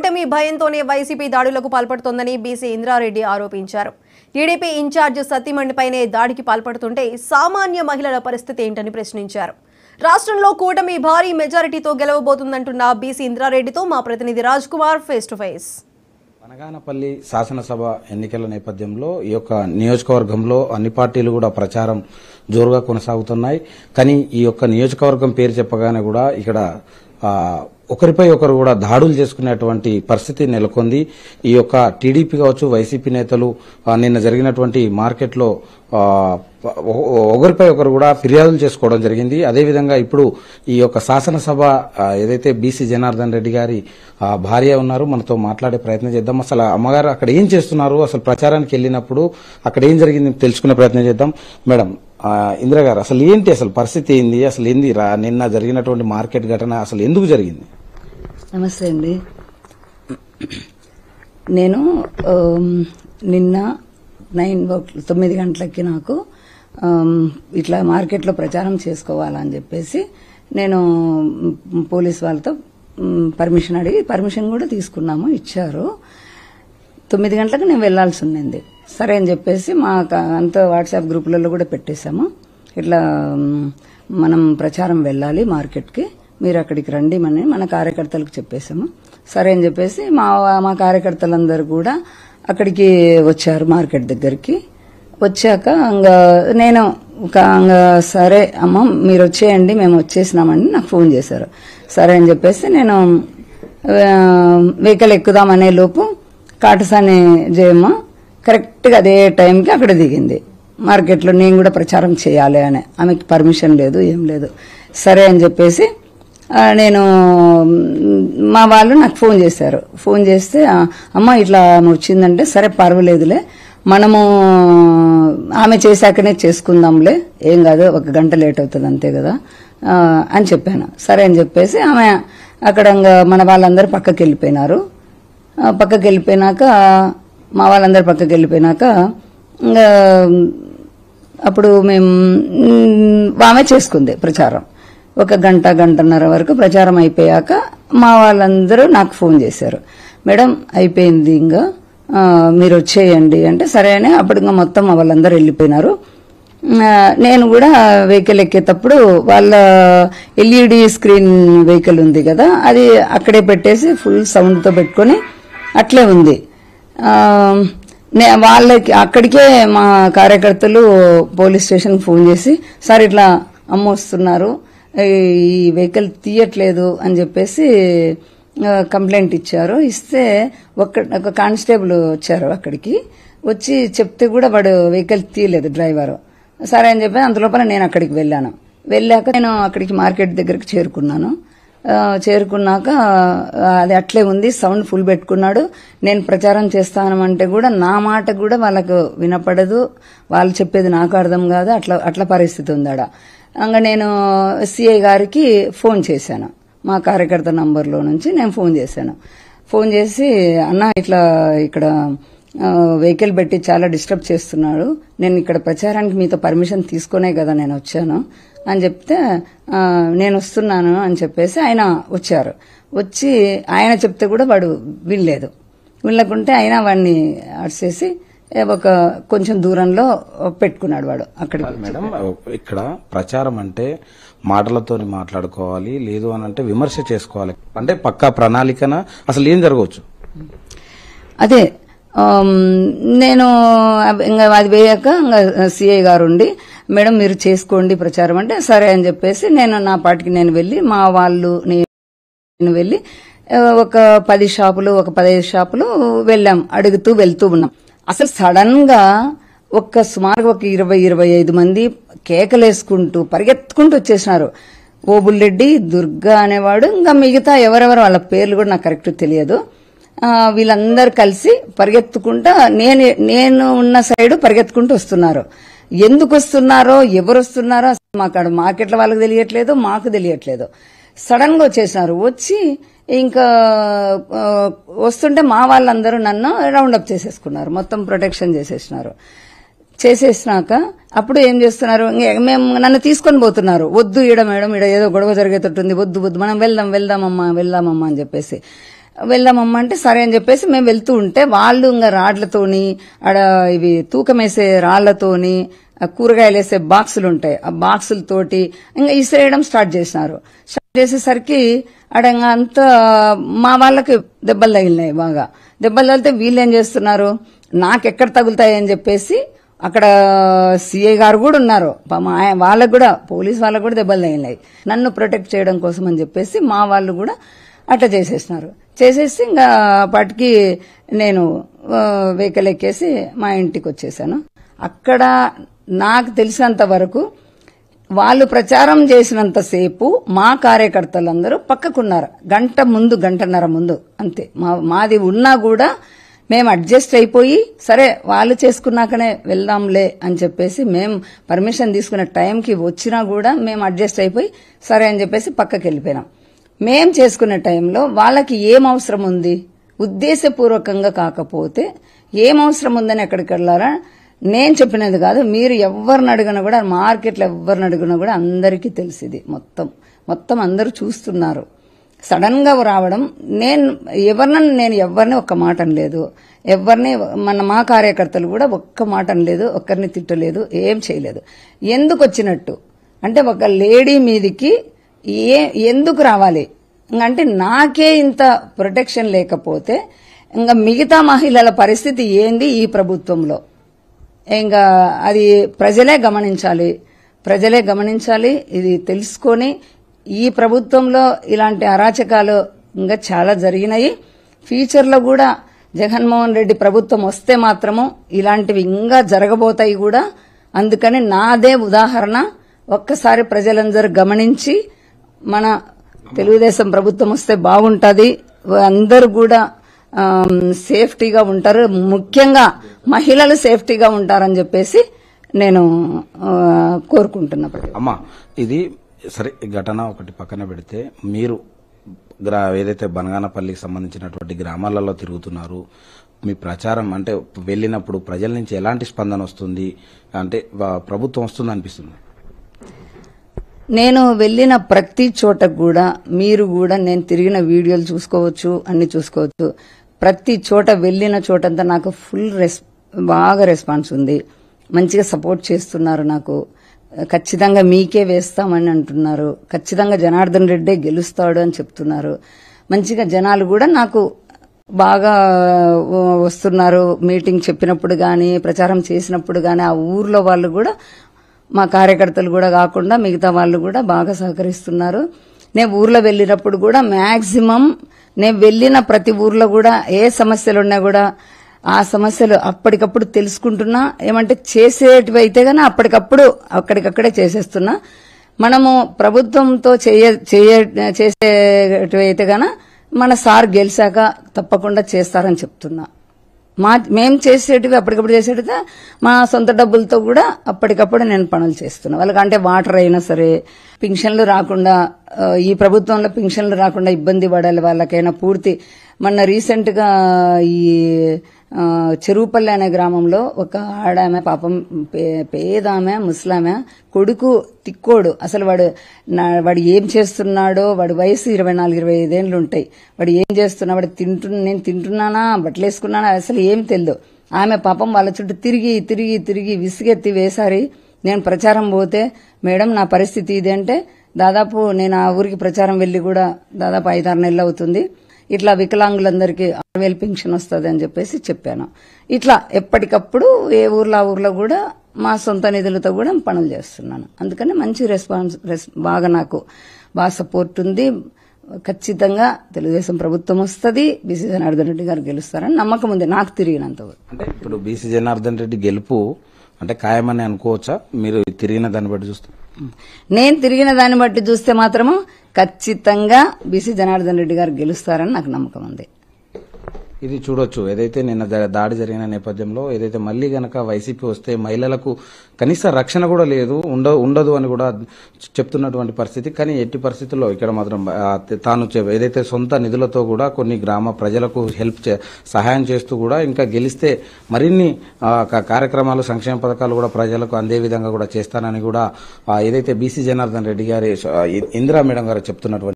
ఓటమి భయంతోనే వైసీపీ దాడులకు పాల్పడుతోందని బీసీ ఇంద్రారెడ్డి ఆరోపించారు టీడీపీ ఇన్ఛార్జ్ సతీమణిపైనే దాడికి పాల్పడుతుంటే సామాన్య మహిళల పరిస్థితి ఏంటని ప్రశ్నించారు రాష్ట్రంలో కూటమి భారీ మెజారిటీతో గెలవబోతుందంటున్న బీసీ ఇంద్రారెడ్డితో మా ప్రతినిధి Raj Kumar face to face Banaganapalli శాసనసభ ఎన్నికల నేపథ్యంలో ఈ యొక్క నియోజకవర్గంలో అన్ని పార్టీలు కూడా ప్రచారం జోరుగా కొనసాగుతున్నాయి కానీ ఈ యొక్క నియోజకవర్గం పేరు చెప్పగానే కూడా ఇక్కడ ఆ, ఒకరిపై ఒకరు కూడా దాడులు చేసుకునేటువంటి పరిస్థితి నెలకొంది ఈ యొక్క టీడీపీ కావచ్చు వైసీపీ నేతలు ఆ, నిన్న జరిగినటువంటి మార్కెట్లో ఆ, ఒ- ఒకరిపై ఒకరు కూడా ఫిర్యాదులు చేసుకోవడం జరిగింది అదేవిధంగా ఇప్పుడు ఈ యొక్క శాసనసభ ఆ, ఏదైతే బీసీ జనార్దన్ రెడ్డి గారి ఆ, భార్య ఉన్నారు మనతో మాట్లాడే ప్రయత్నం చేద్దాం అసలు అమ్మగారు అక్కడ ఏం చేస్తున్నారు అసలు ప్రచారానికి వెళ్ళినప్పుడు అక్కడ ఏం జరిగింది తెలుసుకునే ప్రయత్నం చేద్దాం మేడం ఆ, ఇందిర గారు అసలు ఏంటి అసలు పరిస్థితి ఏంది అసలు ఏంది రా- నిన్న జరిగినటువంటి మార్కెట్ ఘటన అసలు ఎందుకు జరిగింది నమస్తే అండి నేను ఆమ్, నిన్న నైన్ ఓ- తొమ్మిది గంటలకి నాకు ఆమ్, ఇట్లా మార్కెట్లో ప్రచారం చేసుకోవాలని చెప్పేసి నేను మ్, పోలీస్ వాళ్ళతో మ్, పర్మిషన్ అడిగి పర్మిషన్ కూడా తీసుకున్నాము ఇచ్చారు తొమ్మిది గంటలకు నేను వెళ్లాల్సి ఉండింది సరే అని చెప్పేసి మా క- అంత వాట్సాప్ గ్రూపులలో కూడా పెట్టేశాము ఇట్లా మ్, మనం ప్రచారం వెళ్ళాలి మార్కెట్కి మీరు అక్కడికి రండి అని మన కార్యకర్తలకు చెప్పేశాము సరే అని చెప్పేసి మా మా కార్యకర్తలందరూ కూడా అక్కడికి వచ్చారు మార్కెట్ దగ్గరికి వచ్చాక ఇంకా నేను ఒక ఇంకా సరే అమ్మ మీరు వచ్చేయండి మేము వచ్చేసినామని నాకు ఫోన్ చేశారు సరే అని చెప్పేసి నేను ఆ, వెహికల్ ఎక్కుదామనే లోపు కాటసాని జయమ్మ కరెక్ట్గా అదే టైంకి అక్కడ దిగింది మార్కెట్లో నేను కూడా ప్రచారం చేయాలి అని ఆమెకి పర్మిషన్ లేదు ఏం లేదు సరే అని చెప్పేసి ఆ, నేను మ్, మా వాళ్ళు నాకు ఫోన్ చేశారు ఫోన్ చేస్తే "ఆ, అమ్మ ఇట్లా ఆమె వచ్చిందంటే సరే పర్వాలేదులే మనము ఆమె చేశాకనే చేసుకుందాంలే ఏం కాదు ఒక గంట లేట్ అవుతుంది అంతే కదా ఆ, అని చెప్పాను సరే అని చెప్పేసి ఆమె అక్కడ ఇంకా మన వాళ్ళందరూ పక్కకి వెళ్ళిపోయినారు ఆ, పక్కకి వెళ్ళిపోయినాక మా వాళ్ళందరూ పక్కకి వెళ్ళిపోయినాక ఇంకా అప్పుడు మేము మ్, ఆమె చేసుకుంది ప్రచారం ఒక గంట గంటన్నర వరకు ప్రచారం అయిపోయాక మా వాళ్ళందరూ నాకు ఫోన్ చేశారు మేడం అయిపోయింది ఇంకా ఆ, మీరు వచ్చేయండి అంటే సరే అని అప్పుడు ఇంకా మొత్తం మా వాళ్ళందరూ వెళ్ళిపోయినారు ఆ, నేను కూడా వెహికల్ ఎక్కేటప్పుడు వాళ్ళ ఎల్ఈడి స్క్రీన్ వెహికల్ ఉంది కదా అది అక్కడే పెట్టేసి ఫుల్ సౌండ్తో పెట్టుకొని అట్లే ఉంది ఆ, నే- వాళ్ళకి అక్కడికే మా కార్యకర్తలు పోలీస్ స్టేషన్ ఫోన్ చేసి సార్ ఇట్లా అమ్మ వస్తున్నారు ఈ వెహికల్ తీయట్లేదు అని చెప్పేసి ఆ, కంప్లైంట్ ఇచ్చారు ఇస్తే ఒక ఒక కానిస్టేబుల్ వచ్చారు అక్కడికి వచ్చి చెప్తే కూడా వాడు వెహికల్ తీయలేదు డ్రైవర్ సరే అని చెప్పి అంతలోపల నేను అక్కడికి వెళ్ళాను వెళ్ళాక నేను అక్కడికి మార్కెట్ దగ్గరికి చేరుకున్నాను ఆ, చేరుకున్నాక ఆ, అది అట్లే ఉంది సౌండ్ ఫుల్ పెట్టుకున్నాడు నేను ప్రచారం చేస్తానంటే కూడా నా మాట కూడా వాళ్ళకు వినపడదు వాళ్ళు చెప్పేది నాకు అర్థం కాదు అట్లా అట్లా పరిస్థితి ఉందాడ ఇంకా నేను సిఐ గారికి ఫోన్ చేశాను మా కార్యకర్త నంబర్లో నుంచి నేను ఫోన్ చేశాను ఫోన్ చేసి అన్న ఇట్లా ఇక్కడ ఆ, వెహికల్ పెట్టి చాలా డిస్టర్బ్ చేస్తున్నాడు నేను ఇక్కడ ప్రచారానికి మీతో పర్మిషన్ తీసుకునే కదా నేను వచ్చాను అని చెప్తే ఆ, నేను వస్తున్నాను అని చెప్పేసి ఆయన వచ్చారు వచ్చి ఆయన చెప్తే కూడా వాడు వినలేదు వినలేకుంటే అయినా వాడిని అడిచేసి ఒక కొంచెం దూరంలో పెట్టుకున్నాడు వాడు అక్కడికి మేడం ఇక్కడ ప్రచారం అంటే మాటలతో మాట్లాడుకోవాలి లేదు అని అంటే విమర్శ చేసుకోవాలి అంటే పక్కా ప్రణాళికన అసలు ఏం జరగవచ్చు అదే ఆమ్, నేను అబ్- ఇంకా అది వేయక ఇంకా సిఐ గారు ఉండి మేడం మీరు చేసుకోండి ప్రచారం అంటే సరే అని చెప్పేసి నేను నా పాటికి నేను వెళ్ళి మా వాళ్ళు నేను వెళ్ళి ఆ, ఒక పది షాపులు ఒక పదహైదు షాపులు వెళ్ళాం అడుగుతూ వెళ్తూ ఉన్నాం అసలు సడన్ గా ఒక్క సుమారుగా ఒక ఇరవై ఇరవై ఐదు మంది కేకలేసుకుంటూ పరిగెత్తుకుంటూ వచ్చేసినారు ఓబుల్రెడ్డి దుర్గా అనేవాడు ఇంకా మిగతా ఎవరెవరు వాళ్ళ పేర్లు కూడా నాకు కరెక్ట్ తెలియదు ఆ, వీళ్ళందరూ కలిసి పరిగెత్తుకుంటా నేను నేను ఉన్న సైడు పరిగెత్తుకుంటూ వస్తున్నారు ఎందుకు వస్తున్నారో ఎవరు వస్తున్నారో అసలు మాకు ఆడ మార్కెట్ల వాళ్ళకి తెలియట్లేదు మాకు తెలియట్లేదు సడన్ గా వచ్చేసినారు వచ్చి ఇంకా ఆ, వస్తుంటే మా వాళ్ళందరూ నన్ను రౌండ్ అప్ చేసేసుకున్నారు మొత్తం ప్రొటెక్షన్ చేసేసినారు చేసేసినాక అప్పుడు ఏం చేస్తున్నారు ఇంక మేము నన్ను తీసుకొని పోతున్నారు వద్దు ఈడ మేడం ఈడ ఏదో గొడవ జరిగేటట్టుంది వద్దు వద్దు మనం వెళ్దాం వెళ్దామమ్మా వెళ్దామమ్మా అని చెప్పేసి వెళ్దామమ్మా అంటే సరే అని చెప్పేసి మేము వెళ్తూ ఉంటే వాళ్ళు ఇంకా రాడ్లతోని ఆడ ఇవి తూకం వేసే రాళ్లతోని ఆ కూరగాయలు వేసే బాక్సులు ఉంటాయి ఆ బాక్సులతోటి ఇంకా ఇసిరేయడం స్టార్ట్ చేసినారు స్టార్ట్ చేసేసరికి ఆడ ఇంకా అంతా మా వాళ్ళకి దెబ్బలు తగిలినాయి బాగా దెబ్బలు తగిలితే వీళ్ళు ఏం చేస్తున్నారు నాకెక్కడ తగులుతాయి అని చెప్పేసి అక్కడ సిఐ గారు కూడా ఉన్నారు పాపం ఆయ- వాళ్ళకు కూడా పోలీస్ వాళ్ళకు కూడా దెబ్బలు తగిలినాయి నన్ను ప్రొటెక్ట్ చేయడం కోసం అని చెప్పేసి మా వాళ్ళు కూడా అట్లా చేసేసినారు చేసేసి ఇంకా అప్పటికి నేను వెహికల్ ఎక్కేసి మా ఇంటికి వచ్చేసాను అక్కడ నాకు తెలిసినంత వరకు వాళ్ళు ప్రచారం చేసినంతసేపు మా కార్యకర్తలందరూ పక్కకున్నారు గంట ముందు గంటన్నర ముందు అంతే మా మాది ఉన్నా కూడా మేము అడ్జస్ట్ అయిపోయి సరే వాళ్ళు చేసుకున్నాకనే వెళ్దాంలే అని చెప్పేసి మేము పర్మిషన్ తీసుకునే టైంకి వచ్చినా కూడా మేము అడ్జస్ట్ అయిపోయి సరే అని చెప్పేసి పక్కకి వెళ్ళిపోయినాం మేం చేసుకునే టైంలో వాళ్ళకి ఏం అవసరం ఉంది ఉద్దేశపూర్వకంగా కాకపోతే ఏం అవసరం ఉందని ఎక్కడికి వెళ్ళారా నేను చెప్పినది కాదు మీరు ఎవరిని అడిగినా కూడా మార్కెట్లో ఎవరిని అడిగినా కూడా అందరికీ తెలిసింది మొత్తం మొత్తం అందరూ చూస్తున్నారు సడన్ గా రావడం నేను ఎవరినన్నా నేను ఎవరిని ఒక్క మాట అనలేదు ఎవరిని మన మా కార్యకర్తలు కూడా ఒక్క మాట అనలేదు ఒక్కరిని తిట్టలేదు ఏం చేయలేదు ఎందుకు వచ్చినట్టు అంటే ఒక లేడీ మీదికి ఏ ఎందుకు రావాలి ఇంక అంటే నాకే ఇంత ప్రొటెక్షన్ లేకపోతే ఇంకా మిగతా మహిళల పరిస్థితి ఏంది ఈ ప్రభుత్వంలో ఇంకా అది ప్రజలే గమనించాలి ప్రజలే గమనించాలి ఇది తెలుసుకొని ఈ ప్రభుత్వంలో ఇలాంటి అరాచకాలు ఇంకా చాలా జరిగినాయి ఫ్యూచర్లో కూడా జగన్మోహన్ రెడ్డి ప్రభుత్వం వస్తే మాత్రము ఇలాంటివి ఇంకా జరగబోతాయి కూడా అందుకని నాదే ఉదాహరణ ఒక్కసారి ప్రజలందరూ గమనించి మన తెలుగుదేశం ప్రభుత్వం వస్తే బాగుంటది అందరూ కూడా ఆమ్, సేఫ్టీగా ఉంటారు ముఖ్యంగా మహిళలు సేఫ్టీగా ఉంటారని చెప్పేసి నేను ఆ, కోరుకుంటున్నా ప్రతి- అమ్మా ఇది సరే ఈ ఘటన ఒకటి పక్కన పెడితే మీరు గ్రా ఏదైతే బనగానపల్లికి సంబంధించినటువంటి గ్రామాలలో తిరుగుతున్నారు మీ ప్రచారం అంటే వెళ్ళినప్పుడు ప్రజల నుంచి ఎలాంటి స్పందన వస్తుంది అంటే వా- ప్రభుత్వం వస్తుంది అనిపిస్తుంది నేను వెళ్ళిన ప్రతి చోట కూడా మీరు కూడా నేను తిరిగిన వీడియోలు చూసుకోవచ్చు అన్ని చూసుకోవచ్చు ప్రతి చోట వెళ్ళిన చోటంతా నాకు ఫుల్ రెస్ బాగా రెస్పాన్స్ ఉంది మంచిగా సపోర్ట్ చేస్తున్నారు నాకు ఖచ్చితంగా మీకే వేస్తామని అంటున్నారు ఖచ్చితంగా జనార్దన్ రెడ్డే గెలుస్తాడు అని చెప్తున్నారు మంచిగా జనాలు కూడా నాకు బాగా ఆ, వస్తున్నారు మీటింగ్ చెప్పినప్పుడు గాని ప్రచారం చేసినప్పుడు గాని ఆ ఊర్లో వాళ్ళు కూడా మా కార్యకర్తలు కూడా కాకుండా మిగతా వాళ్ళు కూడా బాగా సహకరిస్తున్నారు నేను ఊర్లో వెళ్ళినప్పుడు కూడా మాక్సిమం నేను వెళ్ళిన ప్రతి ఊర్లో కూడా ఏ సమస్యలు ఉన్నా కూడా ఆ సమస్యలు అప్పటికప్పుడు తెలుసుకుంటున్నా ఏమంటే చేసేటివి అయితే గానీ అప్పటికప్పుడు అక్కడికక్కడే చేసేస్తున్నా మనము ప్రభుత్వంతో చేయ చేయ చేసేటివి అయితే గాన మన సార్ గెలిచాక తప్పకుండా చేస్తారని చెప్తున్నా మా మేం చేసేటివి అప్పటికప్పుడు చేసేటివి మా సొంత డబ్బులతో కూడా అప్పటికప్పుడు నేను పనులు చేస్తున్నా వాళ్ళకి అంటే వాటర్ అయినా సరే పింఛన్లు రాకుండా ఆ, ఈ ప్రభుత్వంలో పింఛన్లు రాకుండా ఇబ్బంది పడాలి వాళ్ళకైనా పూర్తి మొన్న రీసెంట్ గా ఈ ఆ, చెరువుపల్లి అనే గ్రామంలో ఒక ఆడామె పాపం పే- పేదామె ముసలామె కొడుకు తిక్కోడు అసలు వాడు నా- వాడు ఏం చేస్తున్నాడో వాడి వయసు ఇరవై నాలుగు ఇరవై ఐదేళ్లు ఉంటాయి వాడు ఏం చేస్తున్నా వాడు తింటు నేను తింటున్నానా బట్టలు వేసుకున్నానా అసలు ఏం తెలియదు ఆమె పాపం వాళ్ళ చుట్టూ తిరిగి తిరిగి తిరిగి విసిగెత్తి వేసారి నేను ప్రచారం పోతే మేడం నా పరిస్థితి ఇది అంటే దాదాపు నేను ఆ ఊరికి ప్రచారం వెళ్లి కూడా దాదాపు ఐదారు నెలలు అవుతుంది ఇట్లా వికలాంగులందరికీ ఆరు వేలు పెన్షన్ వస్తుంది అని చెప్పేసి చెప్పాను ఇట్లా ఎప్పటికప్పుడు ఏ ఊర్లో ఆ ఊర్లో కూడా మా సొంత నిధులతో కూడా పనులు చేస్తున్నాను అందుకని మంచి రెస్పాన్స్ రెస్- బాగా నాకు బాగా సపోర్ట్ ఉంది ఖచ్చితంగా తెలుగుదేశం ప్రభుత్వం వస్తుంది బీసీ జనార్దన్ రెడ్డి గారు గెలుస్తారని నమ్మకం ఉంది నాకు తిరిగినంత వరకు. అంటే ఇప్పుడు బీసీ జనార్దన్ రెడ్డి గెలుపు అంటే ఖాయమని అనుకోవచ్చా మీరు తిరిగిన దాన్ని బట్టి చూస్తే నేను తిరిగిన దాన్ని బట్టి చూస్తే మాత్రము ఖచ్చితంగా బీసీ జనార్దన్ రెడ్డి గారు గెలుస్తారని నాకు నమ్మకం ఉంది ఇది చూడొచ్చు ఏదైతే నిన్న దా- దాడి జరిగిన నేపథ్యంలో ఏదైతే మళ్ళీ గనక వైసీపీ వస్తే మహిళలకు కనీస రక్షణ కూడా లేదు ఉండ ఉండదు అని కూడా చెప్తున్నటువంటి పరిస్థితి కానీ ఎట్టి పరిస్థితుల్లో ఇక్కడ మాత్రం ఆ, తాను చె- ఏదైతే సొంత నిధులతో కూడా కొన్ని గ్రామ ప్రజలకు హెల్ప్ చే- సహాయం చేస్తూ కూడా ఇంకా గెలిస్తే మరిన్ని ఆ, క- కార్యక్రమాలు సంక్షేమ పథకాలు కూడా ప్రజలకు అందే విధంగా కూడా చేస్తానని కూడా ఆ, ఏదైతే బీసీ జనార్దన్ రెడ్డి గారి ఆ, ఇందిరా మేడం గారు చెప్తున్నటువంటి